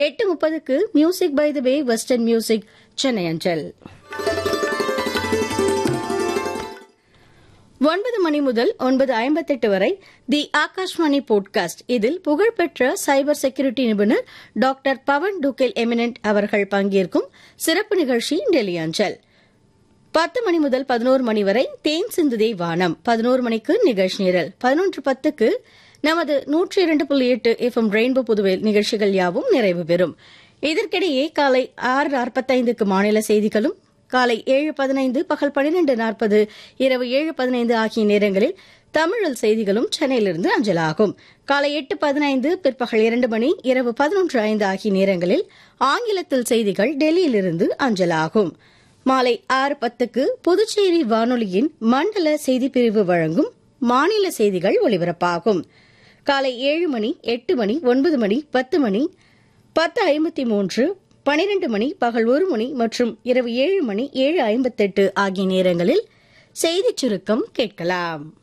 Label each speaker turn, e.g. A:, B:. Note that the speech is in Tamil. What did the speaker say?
A: எட்டு முப்பதுக்கு music by the way western music Chennai அஞ்சல் ஒன்பது மணி முதல் ஒன்பது ஐம்பத்தெட்டு வரை தி ஆகாஷ்வாணி போட்காஸ்ட் இதில் புகழ்பெற்ற சைபர் செக்யூரிட்டி நிபுணர் டாக்டர் பவன் டுகேல் எமினன்ட் அவர்கள் பங்கேற்கும் சிறப்பு நிகழ்ச்சி டெல்லி அஞ்சல் பத்து மணி முதல் பதினோரு மணி வரை தேன் சிந்துதே வானம் பதினோரு மணிக்கு நிகழ்ச்சி நிரல் பதினொன்று பத்துக்கு நமது நூற்றி இரண்டு புள்ளி எட்டு எஃப்எம் ரெயின்போ புதுவை நிகழ்ச்சிகள் யாவும் நிறைவு பெறும் இதற்கிடையே காலை ஆறு நாற்பத்தைந்துக்கு மாநில செய்திகளும் காலை ஏழு பதினைந்து பகல் பனிரெண்டு நாற்பது இரவு ஏழு பதினைந்து ஆகிய நேரங்களில் தமிழில் செய்திகளும் சென்னையிலிருந்து அஞ்சலாகும் காலை எட்டு பதினைந்து பிற்பகல் இரண்டு மணி இரவு பதினொன்று ஐந்து ஆகிய நேரங்களில் ஆங்கிலத்தில் செய்திகள் டெல்லியிலிருந்து அஞ்சலாகும் மாலை ஆறு பத்துக்கு புதுச்சேரி வானொலியின் மண்டல செய்திப்பிரிவு வழங்கும் மாநில செய்திகள் ஒலிபரப்பாகும் காலை ஏழு மணி எட்டு மணி ஒன்பது மணி பத்து மணி பத்து ஐம்பத்தி மூன்று பனிரெண்டு மணி பகல் ஒரு மணி மற்றும் இரவு ஏழு மணி ஏழு ஐம்பத்தெட்டு ஆகிய நேரங்களில் செய்திச் சுருக்கம் கேட்கலாம்